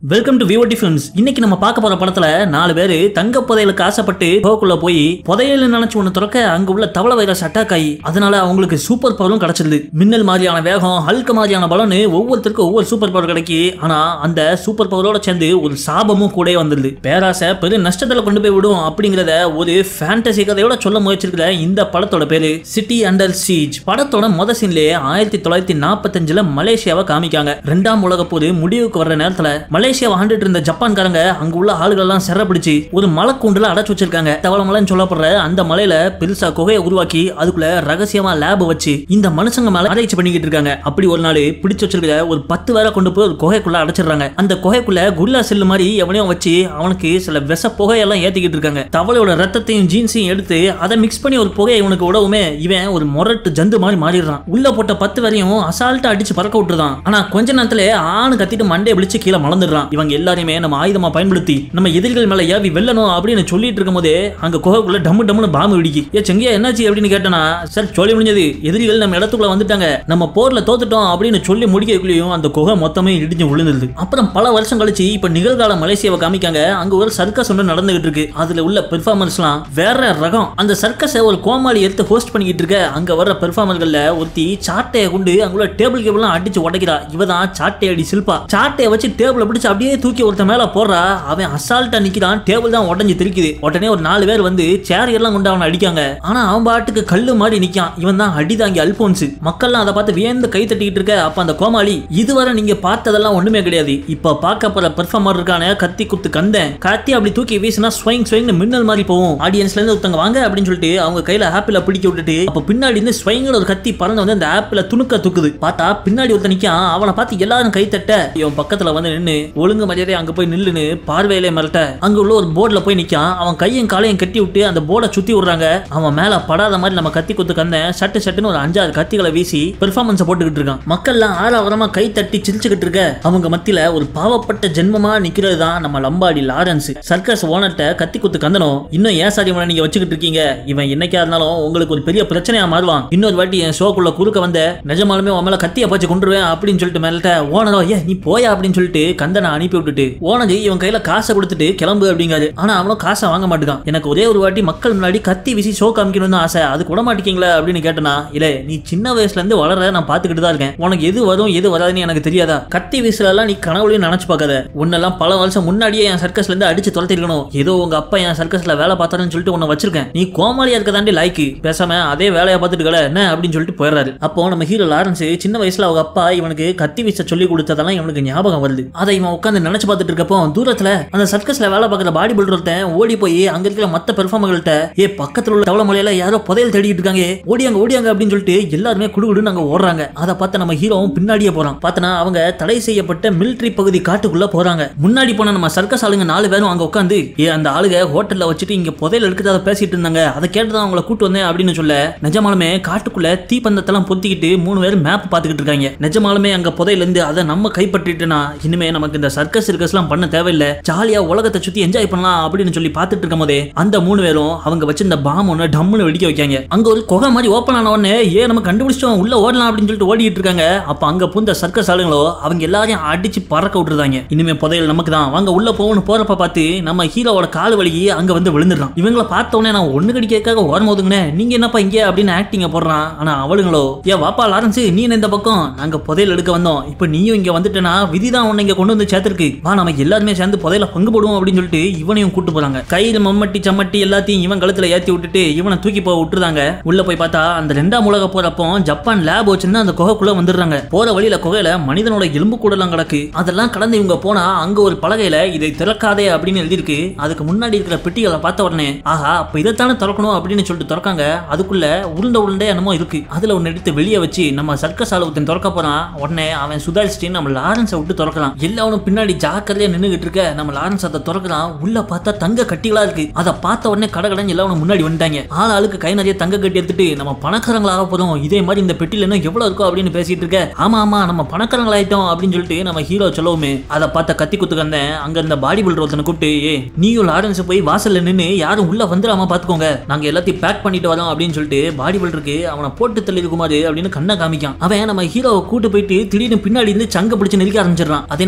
Welcome to விவோடி films இன்னைக்கு நம்ம பார்க்க போற படத்துல நாலு பேரு தங்க புதையலுக்கு ஆசைப்பட்டு குகைக்குள்ள போய் புதையல் நினைச்சு ஒண்ணு திறக்க அங்க உள்ள தவளை வைரஸ் அட்டாக் ஆகி அதனால அவங்களுக்கு சூப்பர் பவரும் கிடைச்சிருது மின்னல் மாதிரியான வேகம் ஹல்க் மாதிரியான பலன்னு ஒவ்வொருத்தருக்கும் ஒவ்வொரு சூப்பர் பவர் கிடைக்கி ஆனா அந்த சூப்பர் பவரோட சேர்ந்து ஒரு சாபமும் கூட வந்துருது பேராசை பெரிய நஷ்டத்துல கொண்டு போய் விடும் அப்படிங்கறத ஒரு ஃபேண்டசி கதையோட சொல்ல முயற்சிருக்கிற இந்த படத்தோட பேரு சிட்டி அண்டர் சீஜ் படத்தோட முத சீன்லயே ஆயிரத்தி தொள்ளாயிரத்தி நாற்பத்தஞ்சுல மலேசியாவை காமிக்காங்க ரெண்டாம் உலக போது முடிவுக்கு வர்ற நேரத்துல மலேசியாவை ஆண்டுட்டு இருந்த ஜப்பான்காரங்க அங்க உள்ள ஆளுகள் எல்லாம் சிறை பிடிச்சு ஒரு மலைக்கூண்டுல அடைச்சு வச்சிருக்காங்க தவள மலைன்னு சொல்லப்படுற அந்த மலையில பெருசா குகையை உருவாக்கி அதுக்குள்ள ரகசியமா லேப் வச்சு இந்த மனுஷங்க மேல ஆராய்ச்சி பண்ணிக்கிட்டு இருக்காங்க அப்படி ஒரு நாள் பிடிச்சு வச்சிருக்கிற ஒரு பத்து பேரை கொண்டு போய் ஒரு குகைக்குள்ள அடைச்சிடுறாங்க அந்த குகைக்குள்ள குரில்லா செல்லு மாதிரி எவனையும் வச்சு அவனுக்கு சில விஷ புகையெல்லாம் ஏத்திக்கிட்டு இருக்காங்க தவளையோட ரத்தத்தையும் ஜீன்ஸையும் எடுத்து அதை மிக்ஸ் பண்ணி ஒரு புகையை இவனுக்கு விடவுமே இவன் ஒரு முரட்டு ஜந்து மாதிரி மாறிடுறான் உள்ள போட்ட பத்து வரையும் அசால்ட்டா அடிச்சு பறக்க விட்டுறான் ஆனா கொஞ்ச நேரத்துல ஆணு கத்திட்டு மண்டையை விழிச்சு கீழே மலர்ந்துடுறான் இவங்க எல்லாரையுமே நம்ம ஆயுதமா பயன்படுத்தி நம்ம எதிரிகள் மேல ஏவி வெல்லணும் அப்படின்னு சொல்லிட்டு இருக்கும் போதே அங்க குகைக்குள்ள டம்மு டம்முன்னு பாம்பு வெடிக்கு ஏ செங்கியா என்னாச்சு அப்படின்னு கேட்டனா சார் சொல்லி முடிஞ்சது எதிரிகள் நம்ம இடத்துக்குள்ள வந்துட்டாங்க நம்ம போர்ல தோத்துட்டோம் அப்படின்னு சொல்லி முடிக்கிறதுக்குள்ளேயும் அந்த குகை மொத்தமே இடிஞ்சு விழுந்துருது அப்புறம் பல வருஷம் கழிச்சு இப்ப நிகழ்கால மலேசியாவை காமிக்காங்க அங்க ஒரு சர்க்கஸ் ஒன்று நடந்துகிட்டு இருக்கு அதுல உள்ள பெர்ஃபார்மன்ஸ்லாம் வேற ரகம் அந்த சர்க்கஸை ஒரு கோமாளி எடுத்து ஹோஸ்ட் பண்ணிக்கிட்டு இருக்க அங்க வர்ற பெர்ஃபார்மர்கள்ல ஒருத்தி சாட்டையை கொண்டு அங்க உள்ள டேபிள் கேபிள்லாம் அடிச்சு உடைக்கிறா இவ தான் சாட்டை அடி சில்பா சாட்டையை வச்சு டேபிளை பிடிச்சு அப்படியே தூக்கி ஒருத்தன் மேல போடுறா அவன் அசால்ட்டா நிக்கிறான் டேபிள் தான் உடஞ்சு தெரிக்குது உடனே ஒரு நாலு பேர் வந்து சேர் எல்லாம் கொண்டு அவனை அடிக்காங்க ஆனா அவன் பாட்டுக்கு கல்லு மாதிரி நிக்கான் இவன் தான் அடிதாங்கி அல்போன்ஸ் மக்கள்லாம் அதை பார்த்து வியந்து கை தட்டிக்கிட்டு இருக்க அப்ப அந்த கோமாளி இதுவரை நீங்க பார்த்ததெல்லாம் ஒண்ணுமே கிடையாது இப்ப பார்க்க போற பெர்ஃபார்மர் இருக்கானே கத்தி குத்து கந்தேன் கத்தி அப்படி தூக்கி வீசினா ஸ்வைங் ஸ்வைங்னு மின்னல் மாதிரி போகும் ஆடியன்ஸ்ல இருந்து ஒருத்தங்க வாங்க அப்படின்னு சொல்லிட்டு அவங்க கையில ஆப்பிள பிடிக்க விட்டுட்டு அப்ப பின்னாடி இருந்து ஸ்வைங்கிற ஒரு கத்தி பறந்து வந்து அந்த ஆப்பிள துணுக்க தூக்குது பார்த்தா பின்னாடி ஒருத்தன் நிக்கான் அவனை பார்த்து எல்லாரும் கை தட்ட இவன் பக்கத்துல வந்து நின்னு ஒழுங்கு மரியாதை அங்க போய் நில்லுன்னு பார்வையிலே மிரட்ட அங்க உள்ள ஒரு போர்டுல போய் நிக்கான் அவன் கையும் காலையும் கட்டி விட்டு அந்த போர்டை சுத்தி விடுறாங்க அவன் மேல படாத மாதிரி நம்ம கத்தி குத்து கந்தேன் சட்டு சட்டுன்னு ஒரு அஞ்சாறு கத்திகளை வீசி பெர்ஃபார்மன்ஸ் போட்டுக்கிட்டு இருக்கான் மக்கள்லாம் ஆறாவரமா கை தட்டி சிரிச்சுக்கிட்டு இருக்க அவங்க மத்தியில ஒரு பாவப்பட்ட ஜென்மமா நிக்கிறது தான் நம்ம லம்பாடி லாரன்ஸ் சர்க்கஸ் ஓனர்ட்ட கத்தி குத்து கந்தனும் இன்னும் ஏன் சார் இவனை நீங்க வச்சுக்கிட்டு இருக்கீங்க இவன் என்னைக்கா இருந்தாலும் உங்களுக்கு ஒரு பெரிய பிரச்சனையா மாறுவான் இன்னொரு வாட்டி என் ஷோக்குள்ள குறுக்க வந்த நிஜமாலுமே உன் மேல கத்திய பாச்சு கொண்டுருவேன் அப்படின்னு சொல்லிட்டு மேலட்ட ஓனரோ ஏ நீ போயா அப்படின்னு சொல்லிட்டு கந்தனை அனுப்பி விட்டுட்டு ஓனர் இவன் கையில காசை கொடுத்துட்டு கிளம்பு அப்படிங்காரு ஆனா அவனும் காசை வாங்க மாட்டான் எனக்கு ஒரே ஒரு வாட்டி மக்கள் முன்னாடி கத்தி வீசி ஷோ காமிக்கணும்னு ஆசை அது கூட மாட்டீங்களா அப்படின்னு கேட்டனா இல்ல நீ சின்ன வயசுல இருந்து வளர நான் பாத்துக்கிட்டு தான் இருக்கேன் உனக்கு எது வரும் எது வராதுன்னு எனக்கு தெரியாதா கத்தி வீசுறதெல்லாம் நீ கனவுலையும் நினைச்சு பார்க்காத உன்னெல்லாம் பல வருஷம் முன்னாடியே என் சர்க்கஸ்ல இருந்து அடிச்சு துரத்திருக்கணும் ஏதோ உங்க அப்பா என் சர்க்கஸ்ல வேலை பார்த்தாருன்னு சொல்லிட்டு உன்னை வச்சிருக்கேன் நீ கோமாளியா இருக்க தாண்டி லாய்க்கு பேசாம அதே வேலையை பார்த்துட்டு கல என்ன அப்படின்னு சொல்லிட்டு போயிடுறாரு அப்போ நம்ம ஹீரோ லாரன்ஸ் சின்ன வயசுல அவங்க அப்பா இவனுக்கு கத்தி வீச சொல்லி கொடுத்ததெல்லாம் இவனுக்கு ஞாபகம் வருது அதை இவன் உட்காந்து நினைச்சு பார்த்துட்டு இருக்கப்போ தூரத்துல அந்த சர்க்கஸ்ல வேலை பார்க்குற பாடி பில்டர் ஒருத்தன் ஓடி போய் அங்க இருக்கிற மத்த பெர்ஃபார்மர்கள்ட்ட ஏ பக்கத்துல உள்ள தவளை மலையில யாரோ புதையல் தேடிட்டு இருக்காங்க ஓடியாங்க ஓடியாங்க அப்படின்னு சொல்லிட்டு எல்லாருமே குடுகுடுன்னு அங்க ஓடுறாங்க அதை பார்த்து நம்ம ஹீரோவும் பின்னாடியே போறான் பார்த்தனா அவங்க தடை செய்யப்பட்ட மிலிட்டரி பகுதி காட்டுக்குள்ள போறாங்க முன்னாடி போன நம்ம சர்க்கஸ் ஆளுங்க நாலு பேரும் அங்க உட்காந்து ஏ அந்த ஆளுங்க ஹோட்டல்ல வச்சுட்டு இங்க புதையல் எடுக்கிறத பேசிட்டு இருந்தாங்க அதை கேட்டுதான் அவங்கள கூட்டு வந்தேன் அப்படின்னு சொல்ல நிஜமாலுமே காட்டுக்குள்ள தீப்பந்தத்தெல்லாம் பொத்திக்கிட்டு மூணு பேர் மேப் பார்த்துக்கிட்டு இருக்காங்க நிஜமாலுமே அங்க புதையல இருந்து அதை நம்ம கைப்பற்றிட்டுனா இனிமே நமக்கு இந்த சர்க்கஸ் சர்க்கஸ்லாம் பண்ண தேவையில்லை ஜாலியா உலகத்தை சுத்தி என்ஜாய் பண்ணலாம் அப்படின்னு சொல்லி பார்த்துட்டு இருக்கும் போதே அந்த மூணு பேரும் அவங்க வச்சிருந்த பாம் ஒன்று டம்முன்னு வெடிக்க வைக்காங்க அங்க ஒரு குகை மாதிரி ஓப்பன் ஆன உடனே ஏ நம்ம கண்டுபிடிச்சோம் உள்ள ஓடலாம் அப்படின்னு சொல்லிட்டு ஓடிட்டு இருக்காங்க அப்ப அங்க புந்த சர்க்கஸ் ஆளுங்களோ அவங்க எல்லாரையும் அடிச்சு பறக்க விட்டுருந்தாங்க இனிமே புதையல் நமக்கு தான் வாங்க உள்ள போகணும் போறப்ப பார்த்து நம்ம ஹீரோவோட கால் வலிக்கு அங்க வந்து விழுந்துடுறான் இவங்களை பார்த்த உடனே நான் ஒண்ணு கடிக்கிறதுக்காக ஓரம் போதுங்கண்ணே நீங்க என்னப்பா இங்க அப்படின்னு ஆக்டிங்க போடுறான் ஆனா அவளுங்களோ ஏ வாப்பா லாரன்ஸ் நீ என்ன இந்த பக்கம் நாங்க புதையல் எடுக்க வந்தோம் இப்ப நீயும் இங்க வந்துட்டேனா விதிதான் உன்னை இங்க கொண்டு வந்து சேர்த்திருக்கு வா நம்ம எல்லாருமே சேர்ந்து புதையல பங்கு போடுவோம் அப்படின்னு சொல்லிட்டு இவனையும் கூட்டு போறாங்க கையில மம்மட்டி சம்மட்டி எல்லாத்தையும் இவன் கழுத்துல ஏத்தி விட்டுட்டு இவனை தூக்கி போக விட்டுறாங்க உள்ள போய் பார்த்தா அந்த ரெண்டாம் உலக போறப்போ ஜப்பான் லேப் வச்சிருந்தா அந்த குகைக்குள்ள வந்துடுறாங்க போற வழியில குகையில மனிதனோட எலும்பு கூடலாம் கிடக்கு அதெல்லாம் கடந்து இவங்க போனா அங்க ஒரு பலகையில இதை திறக்காதே அப்படின்னு எழுதியிருக்கு அதுக்கு முன்னாடி இருக்கிற பெட்டிகளை பார்த்த உடனே ஆஹா அப்ப இதைத்தானே திறக்கணும் அப்படின்னு சொல்லிட்டு திறக்காங்க அதுக்குள்ள உருண்டை உருண்டை என்னமோ இருக்கு அதுல ஒன்னு எடுத்து வெளியே வச்சு நம்ம சர்க்கஸ் அளவுக்கு திறக்க போறான் உடனே அவன் சுதாரிச்சுட்டு நம்ம லாரன்ஸை விட்டு திறக்கலாம் எல்லாவனும் பின்னாடி ஜாக்கிரதையா நின்னுகிட்டு இருக்க நம்ம லாரன்ஸ் அதை திறக்கிறான் உள்ள பார்த்தா தங்க கட்டிகளா இருக்கு அதை பார்த்த உடனே கடகடன்னு எல்லாவனும் முன்னாடி வந்துட்டாங்க ஆள் ஆளுக்கு கை நிறைய தங்க கட்டி எடுத்துட்டு நம்ம பணக்காரங்களாக போதும் இதே மாதிரி இந்த பெட்டியில இன்னும் எவ்வளவு இருக்கோ அப்படின்னு பேசிட்டு இருக்க ஆமா ஆமா நம்ம பணக்காரங்களாயிட்டோம் அப்படின்னு சொல்லிட்டு நம்ம ஹீரோ சொல்லவுமே அதை பார்த்த கத்தி குத்து கந்தேன் அங்க இருந்த பாடி பில்டர் ஒருத்தனை கூப்பிட்டு ஏ நீயும் லாரன்ஸ் போய் வாசல்ல நின்னு யாரும் உள்ள வந்துடாம பாத்துக்கோங்க நாங்க எல்லாத்தையும் பேக் பண்ணிட்டு வரோம் அப்படின்னு சொல்லிட்டு பாடி பில்டருக்கு அவனை போட்டு தள்ளி குமார் அப்படின்னு கண்ணை காமிக்கான் அவன் நம்ம ஹீரோவை கூட்டு போயிட்டு திடீர்னு பின்னாடி இருந்து சங்க பிடிச்சு நெருக்க ஆரம்பிச்சிடறான் அதே நேரத்துல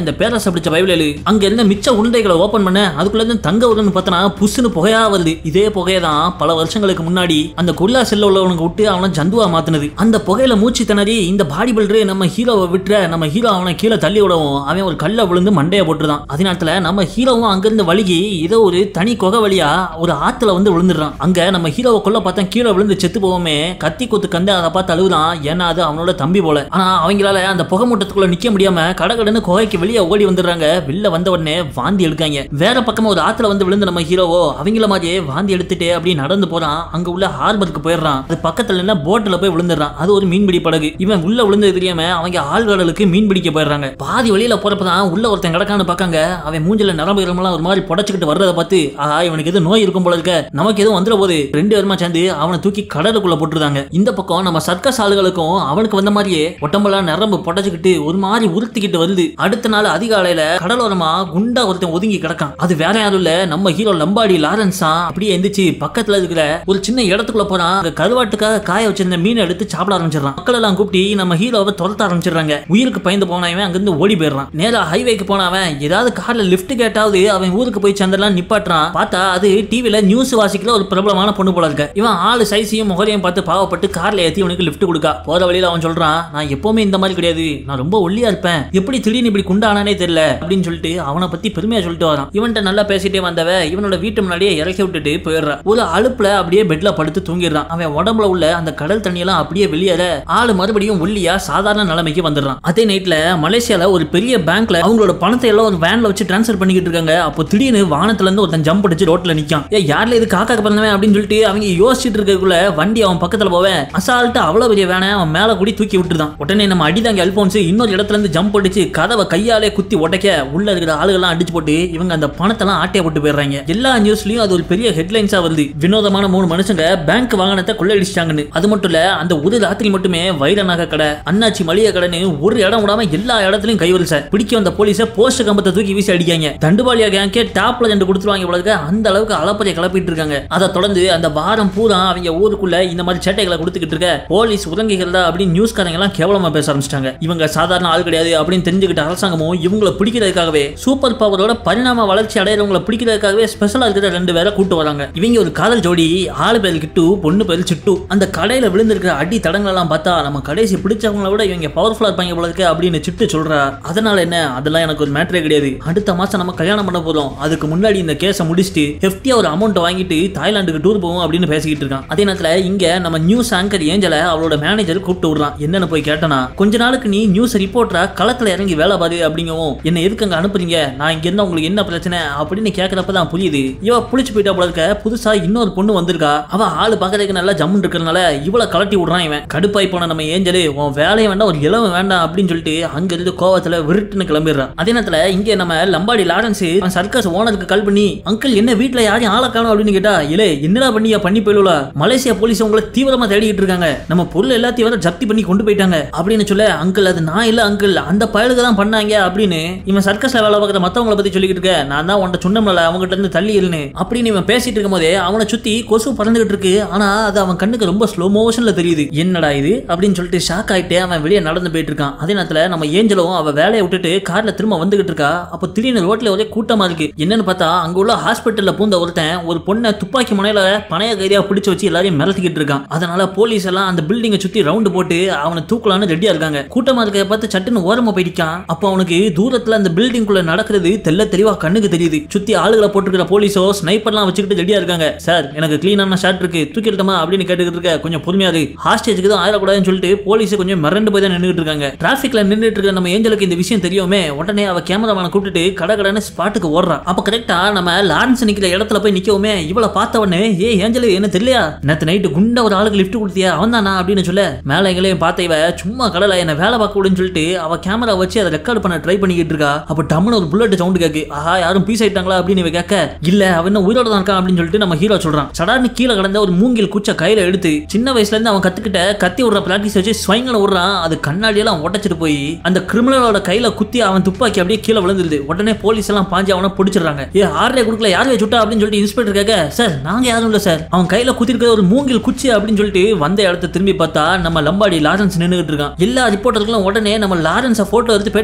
இந்த பேரரசு பிடிச்ச பைபிள் அங்க இருந்த மிச்ச உருண்டைகளை ஓபன் பண்ண அதுக்குள்ள இருந்து தங்க உருன்னு பார்த்தனா புஷ்னு புகையா வருது இதே புகையை தான் பல வருஷங்களுக்கு முன்னாடி அந்த கொல்லா செல்ல உள்ளவனுக்கு விட்டு அவனை ஜந்துவா மாத்தினது அந்த புகையில மூச்சு திணறி இந்த பாடி பில்டர் நம்ம ஹீரோவை விட்டுற நம்ம ஹீரோ அவனை கீழே தள்ளி விடவும் அவன் ஒரு கல்ல விழுந்து மண்டைய போட்டுருதான் அதே நேரத்துல நம்ம ஹீரோவும் அங்கிருந்து வழுகி ஏதோ ஒரு தனி குகை வழியா ஒரு ஆத்துல வந்து விழுந்துடுறான் அங்க நம்ம ஹீரோவை கொல்ல பார்த்தா கீழே விழுந்து செத்து போவோமே கத்தி குத்து கண்டு அதை பார்த்து அழுகுதான் ஏன்னா அது அவனோட தம்பி போல ஆனா அவங்களால அந்த புகை மூட்டத்துக்குள்ள நிக்க முடியாம கடகடன்னு குகைக்கு வெளியே ஓடி வந்துடுறாங்க வெளில வந்த உடனே வாந்தி எடுக்காங்க வேற பக்கமா ஒரு ஆத்துல வந்து விழுந்து நம்ம ஹீரோவோ அவங்கள மாதிரியே வாந்தி எடுத்துட்டு அப்படியே நடந்து போறான் அங்க உள்ள ஹார்பருக்கு போயிடுறான் அது பக்கத்துல இல்ல போட்ல போய் விழுந்துடுறான் அது ஒரு மீன்பிடி படகு இவன் உள்ள விழுந்தது தெரியாம அவங்க ஆழ்கடலுக்கு மீன் பிடிக்க போயிடுறாங்க பாதி வழியில போறப்பதான் உள்ள ஒருத்தன் கிடக்கான்னு பார்க்காங்க அவன் மூஞ்சில நரம்பு எல்லாம் ஒரு மாதிரி புடச்சுக்கிட்டு வர்றதை பார்த்து ஆஹா இவனுக்கு எதுவும் நோய் இருக்கும் போல இருக்க நமக்கு எதுவும் வந்துட போது ரெண்டு பேருமா சேர்ந்து அவனை தூக்கி கடலுக்குள்ள போட்டுருந்தாங்க இந்த பக்கம் நம்ம சர்க்கஸ் ஆளுகளுக்கும் அவனுக்கு வந்த மாதிரியே உடம்பெல்லாம் நரம்பு புடச்சுக்கிட்டு ஒரு மாதிரி உறுத்திக்கிட்டு வருது அடுத்த நாள் அதிகாலையில கடலோரமா குண்டா ஒருத்தன் ஒதுங்கி கிடக்கான் அது வேற யாரும் இல்ல நம்ம ஹீரோ லம்பாடி லாரன்ஸா அப்படியே எந்திரிச்சு பக்கத்துல இருக்கிற ஒரு சின்ன இடத்துக்குள்ள போறான் அங்க கருவாட்டுக்காக காய வச்சிருந்த மீனை எடுத்து சாப்பிட ஆரம்பிச்சிடறான் மக்கள் எல்லாம் கூப்பிட்டு நம்ம ஹீரோவை துரத்த ஆரம்பிச்சிடுறாங்க உயிருக்கு பயந்து போனவன் அங்கிருந்து ஓடி போயிடுறான் நேரா ஹைவேக்கு போனவன் ஏதாவது கார்ல லிஃப்ட் கேட்டாவது அவன் ஊருக்கு போய் சேர்ந்தெல்லாம் நிப்பாட்டுறான் பார்த்தா அது டிவில நியூஸ் வாசிக்கல ஒரு பிரபலமான பொண்ணு போல இருக்க இவன் ஆளு சைஸையும் முகரையும் பார்த்து பாவப்பட்டு கார்ல ஏத்தி இவனுக்கு லிஃப்ட் கொடுக்கா போற வழியில அவன் சொல்றான் நான் எப்பவுமே இந்த மாதிரி கிடையாது நான் ரொம்ப ஒல்லியா இருப்பேன் எப்படி திடீர்னு இப்படி குண்டானானே தெரியல அப்படின்னு சொல்லிட்டு அவனை பத்தி பெருமையா சொல்லிட்டு வரான் இவன்ட்ட நல்லா பேசிட்டே வந்தவ இவனோட வீட்டு முன்னாடியே இறக்கி விட்டுட்டு போயிடுறான் ஒரு அலுப்புல அப்படியே பெட்ல படுத்து தூங்கிடுறான் அவன் உடம்புல உள்ள அந்த கடல் தண்ணியெல்லாம் அப்படியே வெளியேற ஆளு மறுபடியும் ஒல்லியா சாதாரண நிலைமைக்கு வந்துடுறான் அதே நைட்ல மலேசியால ஒரு பெரிய பேங்க்ல அவங்களோட பணத்தை எல்லாம் ஒரு வேன்ல வச்சு டிரான்ஸ்ஃபர் பண்ணிக்கிட்டு இருக்காங்க அப்போ திடீர்னு வானத்துல இருந்து ஒருத்தன் ஜம்ப் அடிச்சு ரோட்ல நிக்கான் ஏ யார்ல இது காக்கா பிறந்தவன் அப்படின்னு சொல்லிட்டு அவங்க யோசிச்சுட்டு இருக்கக்குள்ள வண்டி அவன் பக்கத்துல போவேன் அசால்ட்டு அவ்வளவு பெரிய வேனை அவன் மேல கூடி தூக்கி விட்டுருதான் உடனே நம்ம அடிதாங்க அல்போன்ஸ் இன்னொரு இடத்துல இருந்து ஜம்ப் அடிச்சு கதவை கையாலே குத்தி உடைக்க உள்ள இருக்கிற ஆளுகள்லாம் அடிச்சு போட்டு இவங்க அந்த பணத்தெல்லாம் ஆட்டைய போட்டு போயிடுறாங்க எல்லா நியூஸ்லயும் அது ஒரு பெரிய ஹெட்லைன்ஸா வருது வினோதமான மூணு மனுஷங்க பேங்க் வாகனத்தை கொள்ளையடிச்சிட்டாங்கன்னு அது மட்டும் இல்ல அந்த ஒரு ராத்திரி மட்டுமே வைரநகை கடை அண்ணாச்சி மளிகை கடைன்னு ஒரு இடம் விடாம எல்லா இடத்துலயும் கைவரிசை பிடிக்க வந்த போலீஸ போஸ்ட் கம்பத்தை தூக்கி வீசி அடிக்காங்க தண்டுபாலியா கேங்கே டாப்ல ரெண்டு கொடுத்துருவாங்க போல இருக்கு. அந்த அளவுக்கு அளப்பறைய கிளப்பிட்டு இருக்காங்க அதை தொடர்ந்து அந்த வாரம் பூரா அவங்க ஊருக்குள்ள இந்த மாதிரி சேட்டைகளை கொடுத்துக்கிட்டு இருக்க போலீஸ் உறங்குகிறதா அப்படின்னு நியூஸ்காரங்க எல்லாம் கேவலமா பேச ஆரம்பிச்சிட்டாங்க இவங்க சாதாரண ஆள் கிடையாது அப்படின்னு தெரிஞ்சுக்கிட்ட அரசாங்கமும் இவங்களை பிடிக்கிறதுக்காகவே சூப்பர் பவரோட பரிணாம வளர்ச்சி அடையிறவங்களை பிடிக்கிறதுக்காகவே ஸ்பெஷலா இருக்கிற ரெண்டு பேரை கூட்டு வராங்க இவங்க ஒரு காதல் ஜோடி ஆளு பேர் கிட்டு பொண்ணு பேர் சிட்டு அந்த கடையில விழுந்திருக்கிற அடி தடங்கள் எல்லாம் பார்த்தா நம்ம கடைசி பிடிச்சவங்கள விட இவங்க பவர்ஃபுல்லா இருப்பாங்க போல இருக்கு அப்படின்னு சிட்டு சொல்றா அதனால என்ன அதெல்லாம் எனக்கு ஒரு மேட்டரே கிடையாது அடுத்த மாசம் நம்ம கல்யாணம் பண்ண போறோம் அதுக்கு முன்னாடி இந்த கேஸை முடிச்சுட்டு ஹெஃப்டியா ஒரு அமௌண்ட் வாங்கிட்டு தாய்லாந்துக்கு டூர் போவோம் அப்படின்னு பேசிக்கிட்டு இருக்கான் அதே நேரத்துல இங்க நம்ம நியூஸ் ஆங்கர் ஏஞ்சல அவளோட மேனேஜர் கூப்பிட்டு விடுறான் என்னன்னு போய் கேட்டனா கொஞ்ச நாளுக்கு நீ நியூஸ் ரிப்போர்ட்டரா களத்துல இறங்கி வேலை பாரு அப்படிங்கவும் என்ன எதுக்கு அங்க அனுப்புறீங்க நான் இங்க இருந்தா உங்களுக்கு என்ன பிரச்சனை அப்படின்னு கேட்கறப்ப தான் புரியுது இவ புளிச்சு போயிட்டா போல இருக்க புதுசா இன்னொரு பொண்ணு வந்திருக்கா அவ ஆளு பாக்குறதுக்கு நல்லா ஜம்முன் இருக்கிறதுனால இவளை கலட்டி விடுறான் இவன் கடுப்பாய் போன நம்ம ஏஞ்சலு உன் வேலையை வேண்டாம் ஒரு இளவன் வேண்டாம் அப்படின்னு சொல்லிட்டு அங்க இருந்து கோவத்துல விருட்டுன்னு கிளம்பிடுறான் அதே நேரத்துல இங்க நம்ம லம்பாடி லாரன்ஸ் சர்க்கஸ் ஓனருக்கு கால் பண்ணி அங்கிள் என்ன வீட்ல யாரையும் ஆளை காணும் அப்படின்னு கேட்டா இல்ல என்னடா பண்ணியா பண்ணி போயிடுவா மலேசியா போலீஸ் உங்களை தீவிரமா தேடிக்கிட்டு இருக்காங்க நம்ம பொருள் எல்லாத்தையும் வேற ஜப்தி பண்ணி கொண்டு போயிட்டாங்க அப்படின்னு சொல்ல அங்கிள் அது நான் இல்ல அங்கிள் அந்த பயலுக்கு தான் பண்ணாங்க அப்படின்னு இவன் சர்க்கஸ்ல வேலை பார்க்குற மத்தவங்கள பத்தி சொல்லிக்கிட்டு இருக்க நான் தான் உன்ட்ட சொன்னோம்ல அவங்ககிட்ட இருந்து தள்ளி இருன்னு அப்படின்னு இவன் பேசிட்டு இருக்கும் போதே அவனை சுத்தி கொசு பறந்துகிட்டு இருக்கு ஆனா அது அவன் கண்ணுக்கு ரொம்ப ஸ்லோ மோஷன்ல தெரியுது என்னடா இது அப்படின்னு சொல்லிட்டு ஷாக் ஆயிட்டு அவன் வெளியே நடந்து போயிட்டு இருக்கான் அதே நேரத்துல நம்ம ஏஞ்சலும் அவ வேலையை விட்டுட்டு கார்ல திரும்ப வந்துகிட்டு இருக்கா அப்போ திடீர்னு ரோட்ல ஒரே கூட்டமா இருக்கு என்னன்னு பார்த்தா அங்க உள்ள ஹாஸ்பிட்டல்ல பூந்த ஒருத்தன் ஒரு பொண்ணை துப்பாக்கி முனையில பணைய கைதியா பிடிச்சு வச்சு எல்லாரையும் மிரட்டிக்கிட்டு இருக்கான் அதனால போலீஸ் எல்லாம் அந்த பில்டிங்கை சுத்தி ரவுண்டு போட்டு அவனை தூக்கலான்னு ரெடியா இருக்காங்க கூட்டமா இருக்க பார்த்து சட்டுன்னு ஓரமா போயிட்டான் அப்போ அவனுக்கு தூரத்துல அந்த பில்டிங் குள்ள நடக்கிறது தெல்ல தெளிவா கண்ணுக்கு தெரியுது சுத்தி ஆளுகளை போட்டுருக்கிற போலீஸோ ஸ்னைப்பர்லாம் வச்சுக்கிட்டு ரெடியா இருக்காங்க சார் எனக்கு கிளீனான ஷாட் இருக்கு தூக்கிட்டமா அப்படின்னு கேட்டுக்கிட்டு இருக்க கொஞ்சம் பொறுமையா இரு ஹாஸ்டேஜுக்கு தான் ஆயிடக்கூடாதுன்னு சொல்லிட்டு போலீஸ் கொஞ்சம் மிரண்டு போய் தான் நின்றுட்டு இருக்காங்க டிராஃபிக்ல நின்றுட்டு இருக்க நம்ம ஏஞ்சலுக்கு இந்த விஷயம் தெரியுமே உடனே அவ கேமராமேனை கூப்பிட்டுட்டு கடை கடைன்னு ஸ்பாட்டுக்கு ஓடுறா அப்ப கரெக்டா நம்ம லாரன்ஸ் நிக்கிற இடத்துல போய் நிக்கவுமே இவளை பார்த்த உடனே ஏ ஏஞ்சலு என்ன தெரியலையா நேத்து நைட்டு குண்ட ஒரு ஆளுக்கு லிஃப்ட் கொடுத்தியா அவன் தானா அப்படின்னு சொல்ல மேல எங்களையும் பார்த்த இவ சும்மா கடலை என்ன வேலை பார்க்க விடுன்னு சொல்லிட்டு அவ கேமரா வச்சு அதை ரெக்கார்ட் பண்ண ட்ரை பண்ணிக்கிட்டு இருக்கா அப்ப டம்னு ஒரு புல்லட் சவுண்ட் கேக்கு ஆஹா யாரும் பீஸ் ஆயிட்டாங்களா அப்படின்னு இவ கேட்க இல்ல அவன் இன்னும் உயிரோட தான் இருக்கான் அப்படின்னு சொல்லிட்டு நம்ம ஹீரோ சொல்றான் சடார்னு கீழே கடந்த ஒரு மூங்கில் குச்ச கையில எடுத்து சின்ன வயசுல இருந்து அவன் கத்துக்கிட்ட கத்தி விடுற பிராக்டிஸ் வச்சு ஸ்வைங்கல விடுறான் அது கண்ணாடியெல்லாம் உடைச்சிட்டு போய் அந்த கிரிமினலோட கையில குத்தி அவன் துப்பாக்கி அப்படியே கீழே விழுந்துருது உடனே போலீஸ் எல்லாம் பாஞ்சு அவனை பிடிச்சிடுறாங்க ஏ ஆர்டே கொடுக்கல யார் சுட்டா அப்படின்னு சொல்லிட்டு இன்ஸ்பெக்டர் கேட்க சார் நாங்க யாரும் இல்ல சார் அவன் கையில குத்திருக்கிற ஒரு மூங்கில் குச்சி அப்படின்னு சொல்லிட்டு வந்த இடத்த திரும்பி பார்த்தா நம்ம லம்பாடி லாரன்ஸ் நின்னுகிட்டு இருக்கான் எல்லா ரிப்போர்ட்டர்களும் உடனே நம்ம லாரன்ஸை போட்டோ எடுத்து பேட்டி எடுக்க வர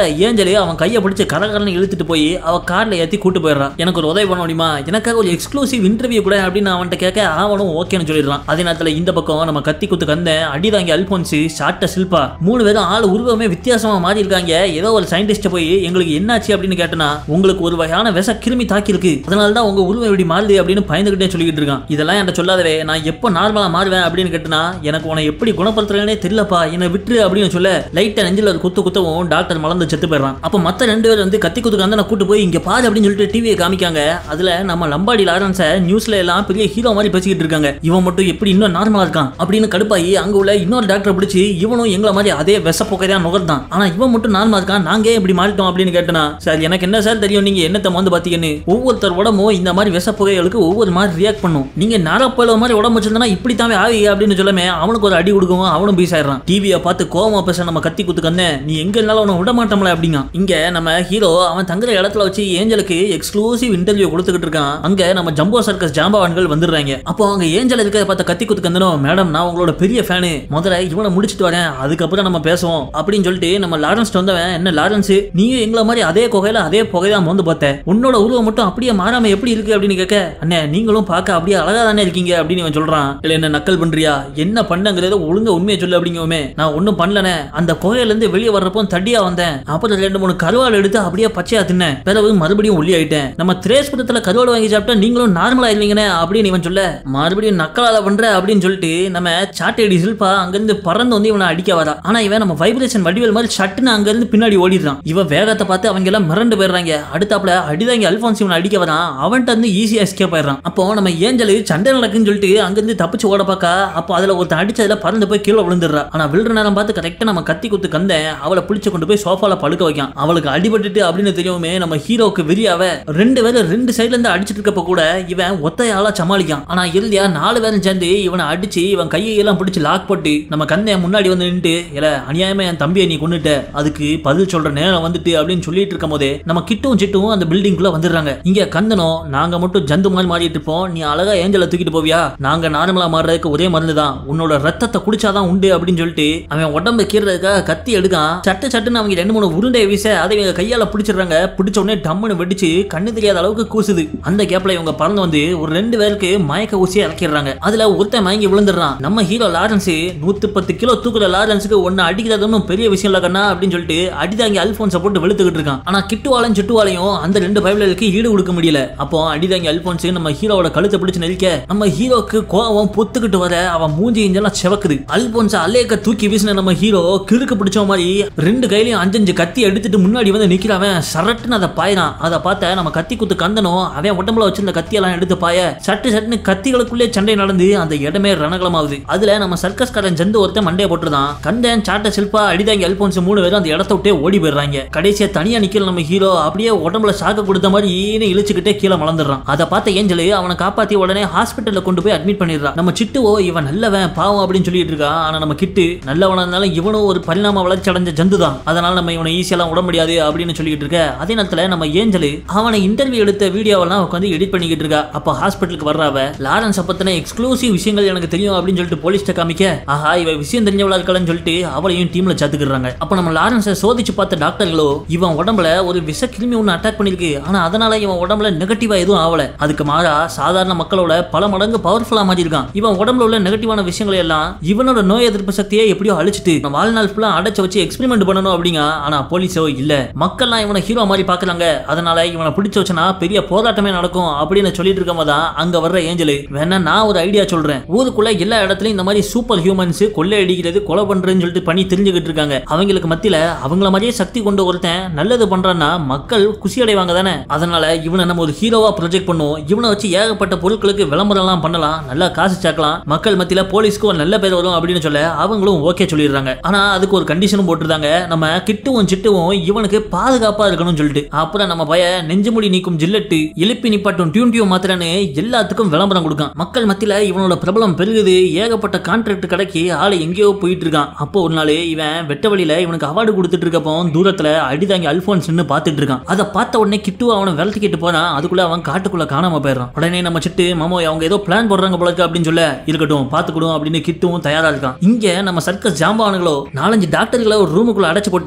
ஏஞ்சலு அவன் கையை பிடிச்சு கரகரன்னு இழுத்துட்டு போய் அவ கார்ல ஏத்தி கூட்டு போயிடுறான் எனக்கு ஒரு உதவி பண்ண முடியுமா எனக்காக ஒரு எக்ஸ்க்ளூசிவ் இன்டர்வியூ கூட அப்படின்னு அவன்கிட்ட கேட்க அவனும் ஓகேன்னு சொல்லிடுறான் அதே நேரத்துல இந்த பக்கம் நம்ம கத்தி குத்து கந்த அடிதாங்கி அல்போன்ஸ் ஷார்ட்ட சில்பா மூணு பேரும் ஆள் உருவமே வித்தியாசமா மாறி இருக்காங்க ஏதோ ஒரு சயின்டிஸ்ட் போய் எங்களுக்கு என்னாச்சு அப்படின்னு கேட்டனா உங்களுக்கு ஒரு வகையான விஷ கிருமி தாக்கி இருக்கு அதனால தான் உங்க உருவம் இப்படி மாறுது அப்படின்னு பயந்துகிட்டே சொல்லிட்டு இருக்கான் இதெல்லாம் என்கிட்ட சொல்லாதவே நான் எப்போ நார்மலா மாறுவேன் அப்படின்னு கேட்டனா எனக்கு உன்னை எப்படி குணப்படுத்துறேனே தெரியலப்பா என்னை விட்டுரு அப்படின்னு சொல்ல லைட்டா நெஞ்சில் ஒரு குத்து குத்தவும் டாக்டர் மலர்ந்து செத்து போயிடுறான் அப்ப மத்த ரெண்டு பேர் வந்து கத்தி குத்துக்கு வந்து நான் கூட்டு போய் இங்க பாரு அப்படின்னு சொல்லிட்டு டிவியை காமிக்காங்க அதுல நம்ம லம்பாடி லாரன்ஸ நியூஸ்ல எல்லாம் பெரிய ஹீரோ மாதிரி பேசிக்கிட்டு இருக்காங்க இவன் மட்டும் எப்படி இன்னும் நார்மலா இருக்கான் அப்படின்னு கடுப்பாயி அங்க உள்ள இன்னொரு டாக்டரை பிடிச்சி இவனும் எங்களை மாதிரி அதே விஷ போக்கை தான் நுகர்தான் ஆனா இவன் மட்டும் நார்மலா இருக்கான் நாங்க ஏன் இப்படி மாறிட்டோம் அப்படின்னு கேட்டனா சார் எனக்கு என்ன சார் தெரியும் நீங்க என்னத்தை வந்து பாத்தீங்கன்னு ஒவ்வொருத்தர் உடம்பும் இந்த மாதிரி விஷ புகைகளுக்கு ஒவ்வொரு மாதிரி ரியாக்ட் பண்ணும் நீங்க நாரப்பழ மாதிரி உடம்பு வச்சிருந்தா இப்படி தாவே ஆவி அப்படின்னு சொல்லாம அவனுக்கு ஒரு அடி கொடுக்கவும் அவனும் பீஸ் ஆயிடுறான் டிவியை பார்த்து கோவமா பேச நம்ம கத்தி குத்து கண்ணே நீ எங்க இருந்தாலும் அவனை விட மாட்டோம்ல அப்படிங்க இங்க நம்ம ஹீரோ அவன் தங்குற இடத்துல வச்சு ஏஞ்சலுக்கு எக்ஸ்க்ளூசிவ் இன்டர்வியூ கொடுத்துக்கிட்டு இருக்கான் அங்க நம்ம ஜம்போ சர்க்கஸ் ஜாம்பவான்கள் வந்துடுறாங்க அப்போ அவங்க ஏஞ்சல் இருக்க பார்த்த கத்தி குத்து கந்தனும் மேடம் நான் உங்களோட பெரிய ஃபேனு முதல்ல இவனை முடிச்சிட்டு வரேன் அதுக்கப்புறம் நம்ம பேசுவோம் அப்படின்னு சொல்லிட்டு நம்ம லாரன்ஸ் வந்தவன் என்ன லாரன்ஸ் நீயும் எங்களை மாதிரி அதே குகையில அதே புகைதான் மோந்து பார்த்த உன்னோட உருவம் மட்டும் அப்படியே மாறாம எப்படி இருக்கு அப்படின்னு கேட்க அண்ணே நீங்களும் பார்க்க அப்படியே அழகா தானே இருக்கீங்க அப்படின்னு இவன் சொல்றான் இல்ல என்ன நக்கல் பண்றியா என்ன பண்ணங்கிறத ஒழுங்கா உண்மையை சொல்லு அப்படிங்கவுமே நான் ஒண்ணும் பண்ணலனே அந்த குகையில இருந்து வெளியே வர்றப்போ தடியா வந்தேன் அப்புறம் ரெண்டு மூணு கருவாடு எடுத்து அப்படியே பச்சையா தின்னேன் பிறகு மறுபடியும் ஒல்லி ஆயிட்டேன் நம்ம திரேஸ்புரத்துல கருவாடு வாங்கி சாப்பிட்டா நீங்களும் நார்மலா இருவீங்கனே அப்படின்னு இவன் சொல்ல மறுபடியும் நக்கலால பண்ற அப்படின்னு சொல்லிட்டு நம்ம சாட்டேடி சில்பா அங்கிருந்து பறந்து வந்து இவனை அடிக்க வரா ஆனா இவன் நம்ம வைப்ரேஷன் வடிவேல் மாதிரி சட்டுன்னு அங்க இருந்து பின்னாடி ஓடிடுறான் இவன் வேகத்தை பார்த்து அவங்க எல்லாம் மிரண்டு போயிடுறாங்க அடுத்தாப்புல அடிதாங்க அல்பான்ஸ் இவனை அடிக்க வரான் அவன்கிட்ட இருந்து ஈஸியா எஸ்கேப் ஆயிடுறான் அப்போ நம்ம ஏஞ்சல் சண்டை நடக்குன்னு சொல்லிட்டு அங்கிருந்து தப்பிச்சு ஓட பார்க்க அப்போ அதுல ஒருத்தன் அடிச்சதுல பறந்து போய் கீழே விழுந்துடுறா ஆனா விழுற நேரம் பார்த்து கரெக்டா நம்ம கத்தி குத்து கந்த அவளை பிடிச்சு கொண்டு போய் சோஃபால படுக்க வைக்கான் அவளுக்கு அடிபட்டுட்டு அப்படின்னு தெரியுமே நம்ம ஹீரோக்கு வெறியாவ ரெண்டு பேரும் ரெண்டு சைடுல இருந்து அடிச்சிட்டு இருக்கப்ப கூட இவன் ஒத்தையாளா சமாளிக்கான் ஆனா இறுதியா நாலு பேரும் சேர்ந்து இவனை அடிச்சு இவன் கையை எல்லாம் பிடிச்சு லாக் போட்டு நம்ம கந்தை முன்னாடி வந்து நின்று இல்ல அநியாயமா என் தம்பியை நீ கொண்டுட்ட அதுக்கு பதில் சொல்ற நேரம் வந்துட்டு அப்படின்னு சொல்லிட்டு இருக்கும் போதே நம்ம கிட்டும் சிட்டும் அந்த பில்டிங்குள்ள வந்துடுறாங்க இங்க கந்தனும் நாங்க மட்டும் ஜந்து மாதிரி மாறிட்டு இருப்போம் நீ அழகா ஏஞ்சலை தூக்கிட்டு போவியா நாங்க நார்மலா மாறுறதுக்கு ஒரே மருந்து தான் உன்னோட ரத்தத்தை குடிச்சாதான் உண்டு அப்படின்னு சொல்லிட்டு அவன் உடம்பு கீறதுக்காக கத்தி எடுக்கான் சட்டு சட்டுன்னு அவங்க ரெண்டு மூணு உருண்டை வீச அதை இவங்க கையால பிடிச்சிடுறாங்க பிடிச்ச உடனே டம்முன்னு வெடிச்சு கண்ணு தெரியாத அளவுக்கு கூசுது அந்த கேப்ல இவங்க பறந்து வந்து ஒரு ரெண்டு பேருக்கு மயக்க ஊசியை இறக்கிடுறாங்க அதுல ஒருத்தன் மயங்கி விழுந்துடுறான் நம்ம ஹீரோ லாரன்ஸ் நூத்தி பத்து கிலோ தூக்குற லாரன்ஸுக்கு ஒன்னு அடிக்கிறது ஒன்றும் பெரிய விஷயம் இல்ல கண்ணா அப்படின்னு சொல்லிட்டு அடிதாங்கி அல்போன்ஸை போட்டு வெளுத்துக்கிட்டு இருக்கான் ஆனா கிட்டுவாலையும் சிட்டுவாலையும் அந்த ரெண்டு பைபிளுக்கு ஈடு கொடுக்க முடியல அப்போ அடிதாங்கி அல்போன்ஸ் நம்ம ஹீரோவோட கழுத்தை பிடிச்சு நெரிக்க நம்ம ஹீரோக்கு கோவம் பொத்துக்கிட்டு வர அவன் மூஞ்சி இஞ்செல்லாம் செவக்குது அல்போன்ஸ் அல்லேக்க தூக்கி வீசின நம்ம ஹீரோ கிறுக்கு பிடிச்ச மாதிரி ரெண்டு கையிலயும் அஞ்சஞ்சு கத்தி எடுத்துட்டு முன்னாடி வந்து நிக்கிறவன் சரட்டுன்னு அதை பாயிறான் அதை பார்த்த நம்ம கத்தி குத்து கந்தனும் அவன் உடம்புல வச்சிருந்த கத்தியெல்லாம் எடுத்து பாய சட்டு சட்டுன்னு கத்திகளுக்குள்ளே சண்டை நடந்து அந்த இடமே ரணகலமாகுது அதுல நம்ம சர்க்கஸ்காரன் ஜந்து ஒருத்தன் மண்டையை போட்டுதான் கந்தன் சாட்ட சில்பா அடிதாங்க அல்போன்ஸ் மூணு பேரும் அந்த இடத்த விட்டே ஓடி போயிடுறாங்க கடைசியா தனியா நிக்கல நம்ம ஹீரோ அப்படியே உடம்புல சாக்க கொடுத்த மாதிரி ஈனு இழுச்சுக்கிட்டே கீழே மலர்ந்துடுறான் அதை பார்த்த ஏஞ்சலு அவனை காப்பாத்தி உடனே ஹாஸ்பிட்டல்ல கொண்டு போய் அட்மிட் பண்ணிடுறான் நம்ம சிட்டுவோ இவன் நல்லவன் பாவம் அப்படின்னு சொல்லிட்டு இருக்கான் ஆனா நம்ம கிட்டு நல்லவனா இருந்தாலும் இவனும் ஒரு பரிணாம வளர்ச்சி அடைஞ்ச ஜந்து தான் அதனால நம்ம இவனை ஈஸியெல்லாம் விட முடியாது அப்படின்னு சொல்லிட்டு இருக்க அதே நேரத்துல நம்ம ஏஞ்சலு அவனை இன்டர்வியூ எடுத்த வீடியோவெல்லாம் உட்காந்து எடிட் பண்ணிக்கிட்டு இருக்கா அப்ப ஹாஸ்பிட்டலுக்கு வர்றாவ லாரன்ஸ் பத்தின எக்ஸ்க்ளூசிவ் விஷயங்கள் எனக்கு தெரியும் அப்படின்னு சொல்லிட்டு போலீஸ்ட காமிக்க ஆஹா இவ விஷயம் தெரிஞ்சவளா இருக்கலன்னு சொல்லிட்டு அவளையும் டீம்ல சேர்த்துக்கிறாங்க அப்ப நம்ம லாரன்ஸை சோதிச்சு பார்த்த டாக்டர்களோ இவன் உடம்புல ஒரு விஷ கிருமி ஒன்று அட்டாக் பண்ணிருக்கு ஆனா அதனால இவன் உடம்புல நெகட்டிவா எதுவும் ஆகல அதுக்கு மாறா சாதாரண மக்களோட பல மடங்கு பவர்ஃபுல்லா மாறி இருக்கான் இவன் உடம்புல உள்ள நெகட்டிவான விஷயங்களை எல்லாம் இவனோட நோய் எதிர்ப்பு சக்தியை எப்படியோ அழிச்சிட்டு நம்ம வாழ்நாள் ஃபுல்லா அடைச்சு வச்சு எக்ஸ்பெரிமெண்ட் பண்ணணும் அப்படிங்க ஆனா போலீஸோ இல்ல மக்கள்லாம் இவனை ஹீரோ மாதிரி பாக்குறாங்க அதனால இவனை பிடிச்சு வச்சனா பெரிய போராட்டமே நடக்கும் அப்படின்னு சொல்லிட்டு இருக்கமா தான் அங்க வர்ற ஏஞ்சலு வேணா நான் ஒரு ஐடியா சொல்றேன் ஊருக்குள்ள எல்லா இடத்துலயும் இந்த மாதிரி சூப்பர் ஹியூமன்ஸ் கொள்ளை அடிக்கிறது கொலை பண்றதுன்னு சொல்லிட்டு பண்ணி தெரிஞ்சுக்கிட்டு இருக்காங்க அவங்களுக்கு மத்தியில அவங்கள மாதிரியே சக்தி கொண்டு ஒருத்தன் நல்லது பண்றான்னா மக்கள் குஷி அடைவாங்க தானே அதனால இவனை நம்ம ஒரு ஹீரோவா ப்ரொஜெக்ட் பண்ணுவோம் இவனை வச்சு ஏகப்பட்ட பொருட்களுக்கு விளம்பரம்லாம் பண்ணலாம் நல்லா காசு சேர்க்கலாம் மக்கள் மத்தியில போலீஸ்க்கு ஒரு நல்ல பேர் வரும் அப்படின்னு சொல்ல அவங்களும் ஓகே சொல்லிடுறாங்க ஆனா அதுக்கு ஒரு கண்டிஷனும் போட்டிருந்தாங்க நம்ம கிட்டுவும் சிட்டுவும் இவனுக்கு பாதுகாப்பா இருக்கணும்னு சொல்லிட்டு அப்புறம் நம்ம பய நெஞ்சுமுடி நீக்கும் ஜில்லட்டு எழுப்பி நிப்பாட்டும் டியூன் டியூ மாத்திரன்னு எல்லாத்துக்கும் விளம்பரம் கொடுக்கான் மக்கள் மத்தியில இவனோட பிரபலம் பெருகுது ஏகப்பட்ட கான்ட்ராக்ட் கடைக்கு ஆளு எங்கேயோ போயிட்டு இருக்கான் அப்போ ஒரு நாள் இவன் வெட்ட வழியில இவனுக்கு அவார்டு கொடுத்துட்டு இருக்கப்போ தூரத்துல அடிதாங்கி அல்போன்ஸ் நின்னு பார்த்துட்டு இருக்கான் அதை பார்த்த உடனே கிட்டு அவனை விரட்டிக்கிட்டு போறான் அதுக்குள்ள அவன் காட்டுக்குள்ள காணாம போயிடுறான் உடனே நம்ம சிட்டு மாமோ அவங்க ஏதோ பிளான் போடுறாங்க போல இருக்கு அப்படின்னு சொல்ல இருக்கட்டும் பாத்துக்கிடும் அப்படின்னு கிட்டும் தயாரா இருக்கான் இங்க நம்ம சர்க்கஸ் ஜாம்பானுங்களோ நாலஞ்சு டாக்டர்களை ஒரு ரூமுக்குள்ள அடைச்சு போட்டு இவங்களுக்கு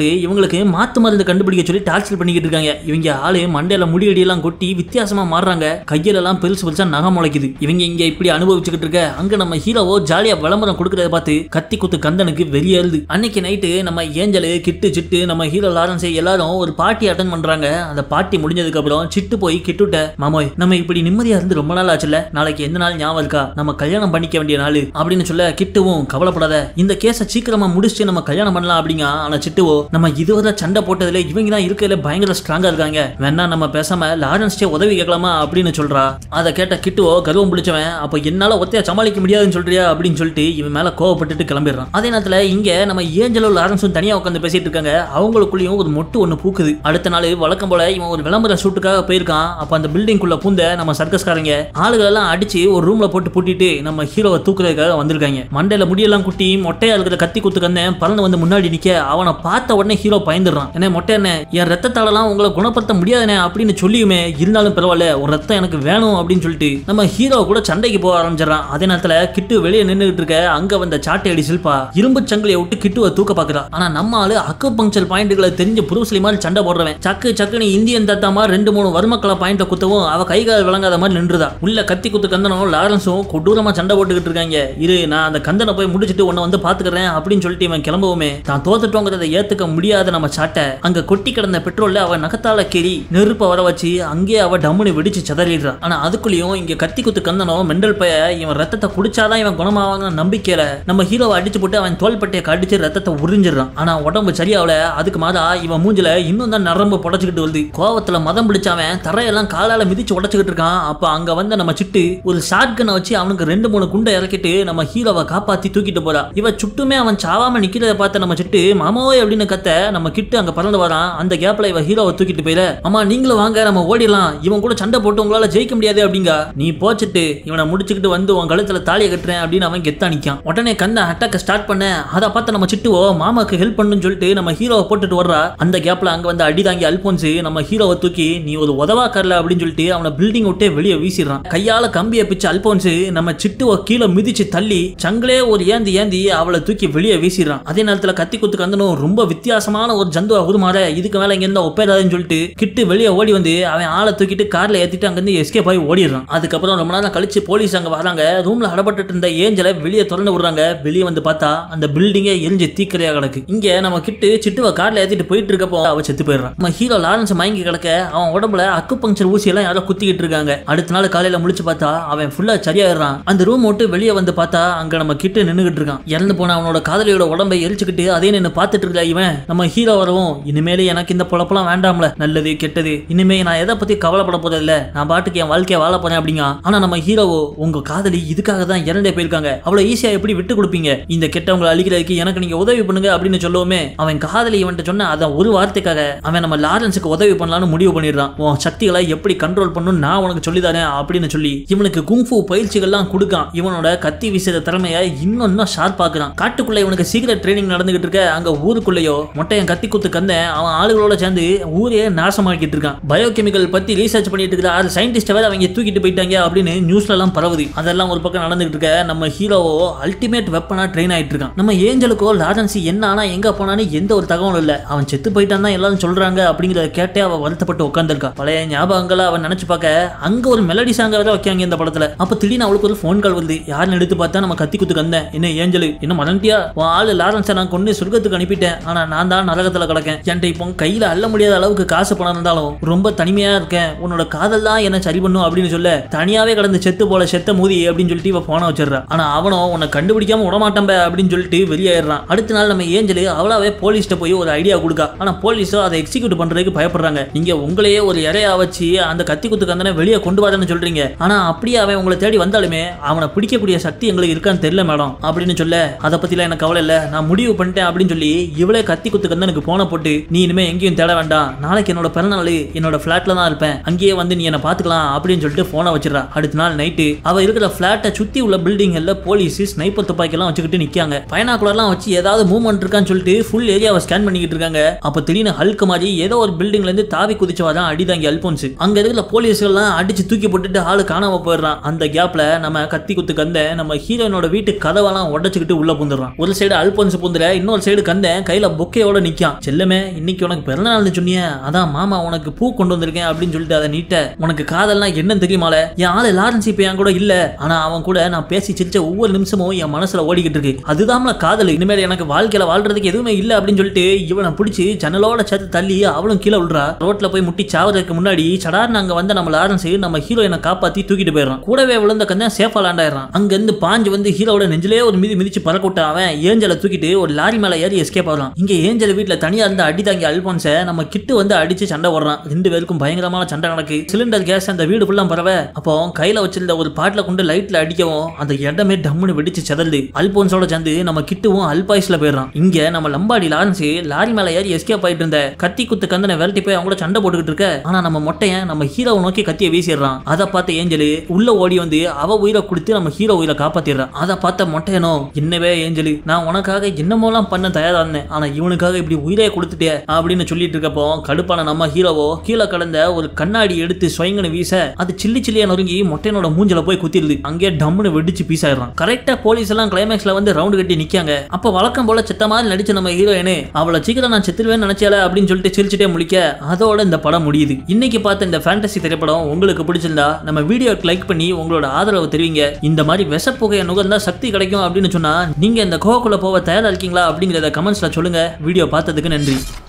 இவங்களுக்கு மாத்து மருந்து கண்டுபிடிக்க சொல்லி டார்ச்சர் பண்ணிக்கிட்டு இருக்காங்க இவங்க ஆளு மண்டையில முடியடி எல்லாம் கொட்டி வித்தியாசமா மாறுறாங்க கையில எல்லாம் பெருசு பெருசா நகை முளைக்குது இவங்க இங்க இப்படி அனுபவிச்சுக்கிட்டு இருக்க அங்க நம்ம ஹீரோவோ ஜாலியா விளம்பரம் கொடுக்கறத பார்த்து கத்தி குத்து கந்தனுக்கு வெளியேறுது அன்னைக்கு நைட்டு நம்ம ஏஞ்சலு கிட்டு சிட்டு நம்ம ஹீரோ லாரன்ஸ் எல்லாரும் ஒரு பார்ட்டி அட்டன் பண்றாங்க அந்த பார்ட்டி முடிஞ்சதுக்கு அப்புறம் சிட்டு போய் கிட்டுட்ட மாமோய் நம்ம இப்படி நிம்மதியா இருந்து ரொம்ப நாள் ஆச்சுல நாளைக்கு எந்த நாள் ஞாபகம் இருக்கா நம்ம கல்யாணம் பண்ணிக்க வேண்டிய நாள் அப்படின்னு சொல்ல கிட்டுவும் கவலைப்படாத இந்த கேஸை சீக்கிரமா முடிச்சுட்டு நம்ம கல்யாணம் பண்ணலாம் அப்படிங்க ஆனா சிட்டுவோ நம்ம இதுவரை சண்டை போட்டதுல இவங்க தான் இருக்கிறதுல பயங்கர ஸ்ட்ராங்கா இருக்காங்க வேணா நம்ம பேசாம லாரன்ஸ்டே உதவி கேட்கலாமா அப்படின்னு சொல்றா அதை கேட்ட கிட்டுவோ கர்வம் பிடிச்சவன் அப்ப என்னால ஒத்தையா சமாளிக்க முடியாதுன்னு சொல்றியா அப்படின்னு சொல்லிட்டு இவன் மேல கோவப்பட்டுட்டு கிளம்பிடுறான் அதே நேரத்துல இங்க நம்ம ஏஞ்சலும் லாரன்ஸும் தனியா உட்காந்து பேசிட்டு இருக்காங்க அவங்களுக்குள்ளயும் ஒரு மொட்டு ஒண்ணு பூக்குது அடுத்த நாள் வழக்கம் போல இவன் ஒரு விளம்பர ஷூட்டுக்காக போயிருக்கான் அப்ப அந்த பில்டிங் குள்ள பூந்த நம்ம சர்க்கஸ்காரங்க ஆளுகள் எல்லாம் அடிச்சு ஒரு ரூம்ல போட்டு பூட்டிட்டு நம்ம ஹீரோவை தூக்குறதுக்காக வந்திருக்காங்க மண்டையில முடியெல்லாம் குட்டி மொட்டையா இருக்கிற கத்தி குத்து கந்தேன் பறந்து வந்து முன்னாடி நிக்க அவனை பார்த்த உடனே ஹீரோ பயந்துடுறான் என்ன மொட்டை என்ன என் ரத்தத்தாலலாம் உங்களை குணப்படுத்த முடியாதுனே அப்படின்னு சொல்லியுமே இருந்தாலும் பரவாயில்ல ஒரு ரத்தம் எனக்கு வேணும் அப்படின்னு சொல்லிட்டு நம்ம ஹீரோ கூட சண்டைக்கு போக ஆரம்பிச்சிடறான் அதே நேரத்துல கிட்டு வெளியே நின்றுட்டு இருக்க அங்க வந்த சாட்டை அடி சில்பா இரும்பு சங்கிலியை விட்டு கிட்டுவை தூக்க பாக்குறா ஆனா நம்ம ஆளு அக்கு பங்க்சர் பாயிண்ட்களை தெரிஞ்ச புருஸ்லி மாதிரி சண்டை போடுறவன் சக்கு சக்குன்னு இந்தியன் தாத்தாமா ரெண்டு மூணு வர்மக்கலை பாயிண்ட குத்தவும் அவ கை கால் விளங்காத மாதிரி நின்றுதா உள்ள கத்தி குத்து கந்தனும் லாரன்ஸும் கொடூரமா சண்டை போட்டுக்கிட்டு இருக்காங்க இரு நான் அந்த கந்தனை போய் முடிச்சிட்டு உன்னை வந்து பாத்துக்கிறேன் அப்படின்னு சொல்லிட்டு இவன் கிளம்பவுமே தான் தோத்துட்டோங்கிறத ஏத்துக்க முடியாத நம்ம சாட்டை அங்க கொட்டி கிடந்த பெட்ரோல்ல அவ நகத்தால கீறி நெருப்ப வர வச்சு அங்கேயே அவ டம்முனு வெடிச்சு சிதறிடுறான் ஆனா அதுக்குள்ளேயும் இங்க கத்தி குத்து கந்தனோ மெண்டல் பைய இவன் ரத்தத்தை குடிச்சாதான் இவன் குணமாவாங்க நம்பிக்கையில நம்ம ஹீரோவை அடிச்சு போட்டு அவன் தோள்பட்டையை கடிச்சு ரத்தத்தை உறிஞ்சிடுறான் ஆனா உடம்பு சரியாவல அதுக்கு மாறா இவன் மூஞ்சில இன்னும் தான் நரம்பு புடச்சுக்கிட்டு வருது கோவத்துல மதம் பிடிச்சவன் தரையெல்லாம் காலால மிதிச்சு உடச்சுக்கிட்டு இருக்கான் அப்ப அங்க வந்த நம்ம சிட்டு ஒரு ஷார்ட் கனை வச்சு அவனுக்கு ரெண்டு மூணு குண்டை இறக்கிட்டு நம்ம ஹீரோவை காப்பாத்தி தூக்கிட்டு போறா இவ சுட்டுமே அவன் சாவாம நிக்கிறத பார்த்த நம்ம சிட்டு மாமாவே அப்படின்னு கத்த நம்ம கிட்டு அங்க பறந்து வரான் அந்த கேப்ல இவ ஹீரோவை தூக்கிட்டு போயில அம்மா நீங்களும் வாங்க நம்ம ஓடிடலாம் இவன் கூட சண்டை போட்டு உங்களால ஜெயிக்க முடியாது அப்படிங்க நீ போச்சிட்டு இவனை முடிச்சுக்கிட்டு வந்து உன் கழுத்துல தாலியை கட்டுறேன் அப்படின்னு அவன் கெத்தா நிக்கான் உடனே கந்த அட்டாக்க ஸ்டார்ட் பண்ண அதை பார்த்து நம்ம சிட்டுவோ மாமாக்கு ஹெல்ப் பண்ணுன்னு சொல்லிட்டு நம்ம ஹீரோவை போட்டுட்டு வர்றா அந்த கேப்ல அங்க வந்து அடி தாங்கி அல்போன்ஸ் நம்ம ஹீரோவை தூக்கி நீ ஒரு உதவாக்கர்ல அப்படின்னு சொல்லிட்டு அவனை பில்டிங் விட்டே வெளியே வீசிடுறான் கையால கம்பியை பிச்சு அல்போன்ஸ் நம்ம சிட்டுவை கீழே மிதிச்சு தள்ளி சங்கிலே ஒரு ஏந்தி ஏந்தி அவளை தூக்கி வெளியே வீசிடுறான் அதே நேரத்துல கத்தி குத்து கந்தனும் ரொம்ப வித்தியாசமான ஒரு ஜந்துவா உருமாற இதுக்கு மேல இங்க இருந்தா ஒப்பேதாதுன்னு சொல்லிட்டு கிட்டு வெளியே ஓடி வந்து அவன் ஆளை தூக்கிட்டு கார்ல ஏத்திட்டு அங்கிருந்து எஸ்கேப் ஆகி ஓடிடுறான் அதுக்கப்புறம் ரொம்ப நேரம் கழிச்சு போலீஸ் அங்க வராங்க ரூம்ல அடப்பட்டு இருந்த ஏஞ்சலை வெளியே திறந்து விடுறாங்க வெளியே வந்து பார்த்தா அந்த பில்டிங்கே எரிஞ்சு தீக்கிரையா கிடக்கு இங்க நம்ம கிட்டு சிட்டுவை கார்ல ஏத்திட்டு போயிட்டு இருக்கப்போ அவ செத்து போயிடுறான் நம்ம ஹீரோ லாரன்ஸ் மயங்கி கிடக்க அவன் உடம்புல அக்கு பங்க்சர் ஊசி எல்லாம் யாரோ குத்திக்கிட்டு இருக்காங்க அடுத்த நாள் காலையில முழிச்சு பார்த்தா அவன் ஃபுல்லா சரியாயிடுறான் அந்த ரூம் விட்டு வெளியே வந்து பார்த்தா அங்க நம்ம கிட்ட நின்னுகிட்டு இருக்கான் இறந்து போன அவனோட காதலியோட உடம்பை எரிச்சுக்கிட்டு அதே நின்று பார்த்துட்டு இருக்கா இவன் நம்ம ஹீரோ வரவும் இனிமேலே எனக்கு இந்த பொழப்பெல்லாம் வேண்டாம்ல நல்லது கெட்டது இனிமே நான் எதை பத்தி கவலைப்பட போறதில்ல நான் பாட்டுக்கு என் வாழ்க்கையை வாழ போறேன் அப்படிங்க ஆனா நம்ம ஹீரோவோ உங்க காதலி இதுக்காக தான் இறந்தே போயிருக்காங்க அவ்வளவு ஈஸியா எப்படி விட்டு கொடுப்பீங்க இந்த கெட்டவங்களை அழிக்கிறதுக்கு எனக்கு நீங்க உதவி பண்ணுங்க அப்படின்னு சொல்லவுமே அவன் காதலி இவன்ட்ட சொன்ன அதான் ஒரு வார்த்தைக்காக அவன் நம்ம லாரன்ஸுக்கு உதவி பண்ணலாம்னு முடிவு பண்ணிடுறான் உன் சக்திகளை எப்படி கண்ட்ரோல் பண்ணணும் நான் உனக்கு சொல்லி தரேன் அப்படின்னு சொல்லி இவனுக்கு குங்ஃபு பயிற்சிகள்லாம் கொடுக்கான் இவனோட கத்தி வீசுற திறமையை இன்னும் இன்னும் ஷார்ப்பாக்குறான் காட்டுக்குள்ள இவனுக்கு சீக்கிரம் ட்ரைனிங் நடந்துகிட்டு இருக்க அங்க ஊருக்குள்ளேயோ மொட்டையன் கத்தி குத்து கந்தன் அவன் ஆளுகளோட சேர்ந்து ஊரே நாசமாக்கிட்டு இருக்கான் பயோகெமிக்கல் பத்தி ரீசர்ச் பண்ணிட்டு இருக்கிற ஆறு சயின்டிஸ்ட் வேற அவங்க தூக்கிட்டு போயிட்டாங்க அப்படின்னு நியூஸ்ல எல்லாம் பரவுது அதெல்லாம் ஒரு பக்கம் நடந்துகிட்டு இருக்க நம்ம ஹீரோவோ அல்டிமேட் வெப்பனா ட்ரெயின் ஆயிட்டு இருக்கான் நம்ம ஏஞ்சலுக்கோ லாரன்சி என்ன ஆனா எங்க போனான்னு எந்த ஒரு தகவலும் இல்ல அவன் செத்து போயிட்டான் தான் எல்லாரும் சொல்றாங்க அப்படிங்கறத கேட்டே அவ வருத்தப்பட்டு உட்காந்துருக்கா பழைய ஞாபகங்களை அவன் நினைச்சு பார்க்க அங்க ஒரு மெலடி சாங்க வேற வைக்காங்க இந்த படத்துல அப்ப திடீர்னு அவளுக்கு ஒரு ஃபோன் கால் வருது யாருன்னு எடுத்து பார்த்தா நம்ம கத்தி குத்து கந்தேன் என்ன ஏஞ்சலு என்ன மறந்துட்டியா உன் ஆளு லாரன்ஸை நான் கொண்டு சொர்க்கத்துக்கு அனுப்பிட்டேன் ஆனா நான் தான் நரகத்துல கிடக்கேன் என்கிட்ட இப்போ கையில அள்ள முடியாத அளவுக்கு காசு பணம் இருந்தாலும் ரொம்ப தனிமையா இருக்கேன் உன்னோட காதல் தான் என்ன சரி பண்ணும் அப்படின்னு சொல்ல தனியாவே கடந்து செத்து போல செத்த மூதி அப்படின்னு சொல்லிட்டு இவ போன வச்சிடுறா ஆனா அவனும் உன்னை கண்டுபிடிக்காம விடமாட்டேன் பே அப்படின்னு சொல்லிட்டு வெளியேறான் அடுத்த நாள் நம்ம ஏஞ்சலு அவளாவே போலீஸ்ட்ட போய் ஒரு ஐடியா கொடுக்கா ஆனா போலீஸோ அதை எக்ஸிக்யூட் பண்றதுக்கு பயப்படுறாங்க நீங்க உங்களையே ஒரு இறையா வச்சு அந்த கத்தி குத்து கந்தனை வெளியே கொண்டு வரேன்னு சொல்றீங்க ஆனா அப்படியே அவன் உங்களை தேடி வந்தாலுமே அவனை பிடிக்கக்கூடிய சக்தி எங்களுக்கு இருக்கான்னு தெரியல மேடம் அப்படின்னு சொல்ல அதை பத்திலாம் எனக்கு கவலை இல்ல நான் முடிவு பண்ணிட்டேன் அப்படின்னு சொல்லி இவளே கத்தி குத்து கந்தனுக்கு போன போட்டு நீ இனிமே எங்கேயும் தேட வேண்டாம் நாளைக்கு என்னோட பிறந்தநாள் என்னோட பிளாட்ல தான் இருப்பேன் அங்கேயே வந்து நீ என்ன பாத்துக்கலாம் அப்படின்னு சொல்லிட்டு போனை வச்சிடறா அடுத்த நாள் நைட்டு அவ இருக்கிற பிளாட்டை சுத்தி உள்ள பில்டிங்ல போலீஸ் ஸ்னைப்பர் துப்பாக்கி எல்லாம் வச்சுக்கிட்டு நிக்காங்க பைனாக்குலர்லாம் வச்சு ஏதாவது மூவ்மெண்ட் இருக்கான்னு சொல்லிட்டு ஃபுல் ஏரியாவை ஸ்கேன் பண்ணிக்கிட்டு இருக்காங்க அப்ப திடீர்னு ஹல்க் மாதிரி ஏதோ ஒரு பில்டிங்ல இருந்து தாவி குதிச்சு வரான் அடிதாங்கி அல்போன்ஸ் அங்க இருக்கிற போலீஸ்கள்லாம் அடிச்சு தூக்கி போட்டுட்டு ஆளு காணாம போயிடுறான் அந்த கேப்ல நம்ம கத்தி குத்து கந்த நம்ம ஹீரோயினோட வீட்டு கதவெல்லாம் உடைச்சுக்கிட்டு உள்ள புந்துடுறான் ஒரு சைடு அல்போன்ஸ் புந்துற இன்னொரு சைடு கந்த கையில பொக்கையோட நிக்கான் செல்லமே இன்னைக்கு உனக்கு பிறந்த நாள்னு சொன்னியே அதான் மாமா உனக்கு பூ கொண்டு வந்திருக்கேன் அப்படின்னு சொல்லிட்டு அதை நீட்ட உனக்கு காதல்னா என்னன்னு தெரியுமால என் ஆளு லாரன்ஸ் இப்ப என் கூட இல்ல ஆனா அவன் கூட நான் பேசி சிரிச்ச ஒவ்வொரு நிமிஷமும் என் மனசுல ஓடிக்கிட்டு இருக்கு அதுதான்ல காதல் இனிமேல் எனக்கு வாழ்க்கையில வாழ்றதுக்கு எதுவுமே இல்ல அப்படின்னு சொல்லிட்டு இவனை பிடிச்சி ஜன்னலோட சேர்த்து தள்ளி அவளும் கீழே விழுறா ரோட்ல போய் முட்டி சாவறதுக்கு முன்னாடி சடார்னு அங்க வந்த நம்ம லாரன்ஸ் நம்ம ஹீரோயினை காப்பாத்தி தூக்கிட்டு போயிடறான் கூடவே விழுந்த கந்தான் சேஃபா லேண்டாயிடறான் அங்க இருந்து பாஞ்சு வந்து ஹீரோட நெஞ்சிலே ஒரு மிதி மிதிச்சு பறக்க விட்ட அவன் ஏஞ்சலை தூக்கிட்டு ஒரு லாரி மேல ஏறி எஸ்கேப் ஆகலாம் இங்க ஏஞ்சல் வீட்ல தனியா இருந்து அடி தாங்கி அல்போன்ஸ நம்ம கிட்டு வந்து அடிச்சு சண்டை போடுறான் ரெண்டு பேருக்கும் பயங்கரமான சண்டை நடக்கு சிலிண்டர் கேஸ் அந்த வீடு ஃபுல்லா பரவ அப்போ கையில வச்சிருந்த ஒரு பாட்டில கொண்டு லைட்ல அடிக்கவும் அந்த இடமே டம்முன்னு வெடிச்சு செதல்து அல்போன்ஸோட சேர்ந்து நம்ம கிட்டுவும் அல்பாய்ஸ்ல போயிடுறான் இங்க நம்ம லம்பாடி லாரன்ஸ் லாரி மேல ஏறி எஸ்கேப் ஆயிட்டு இருந்த கத்தி குத்து கந்தனை விரட்டி போய் அவங்க கூட சண்டை போட்டுக்கிட்டு இருக்க ஆனா நம்ம மொட்டையன் நம்ம ஹீரோவை நோக்கி கத்தியை வீசிடுறான் அதை பார்த்த ஏஞ்சலு உள்ள ஓடி வந்து அவ உயிரை கொடுத்து நம்ம ஹீரோ உயிரை காப்பாத்திடுறான் அதை பார்த்த மொட்டையனோ என்னவே ஏஞ்சலு நான் உனக்காக என்னமோலாம் பண்ண தயாரா இருந்தேன் ஆனா இவனுக்காக இப்படி உயிரே கொடுத்துட்டே அப்படின்னு சொல்லிட்டு இருக்கப்போ கடுப்பான நம்ம ஹீரோவோ கீழே கடந்த ஒரு கண்ணாடி எடுத்து ஸ்வயங்கன்னு வீச அது சில்லி சில்லியா நொறுங்கி மொட்டையனோட மூஞ்சில போய் குத்திடுது அங்கேயே டம்முன்னு வெடிச்சு பீஸ் ஆயிடுறான் கரெக்டா போலீஸ் எல்லாம் கிளைமேக்ஸ்ல வந்து ரவுண்டு கட்டி நிக்காங்க அப்ப வழக்கம் போல செத்த மாதிரி நடிச்ச நம்ம ஹீரோயினு அவளை சீக்கிரம் நான் செத்துருவேன்னு நினைச்சால அப்படின்னு சொல்லிட்டு சிரிச்சுட்டே முடிக்க அதோட இந்த படம் முடியுது இன்னைக்கு பார்த்த இந்த ஃபேண்டசி திரைப்படம் உங்களுக்கு பிடிச்சிருந்தா நம்ம வீடியோக்கு லைக் பண்ணி உங்களோட ஆதரவு தெரிவிங்க இந்த மாதிரி விஷப்புகையை நுகர்ந்தா சக்தி கிடைக்கும் அப்படின்னு சொன்னா நீங்க இந்த கோகுல போக தயாரா இருக்கீங்களா அப்படிங்கிறத கமெண்ட்ஸ்ல சொல்லுங்க வீடியோ பார்த்ததுக்கு நன்றி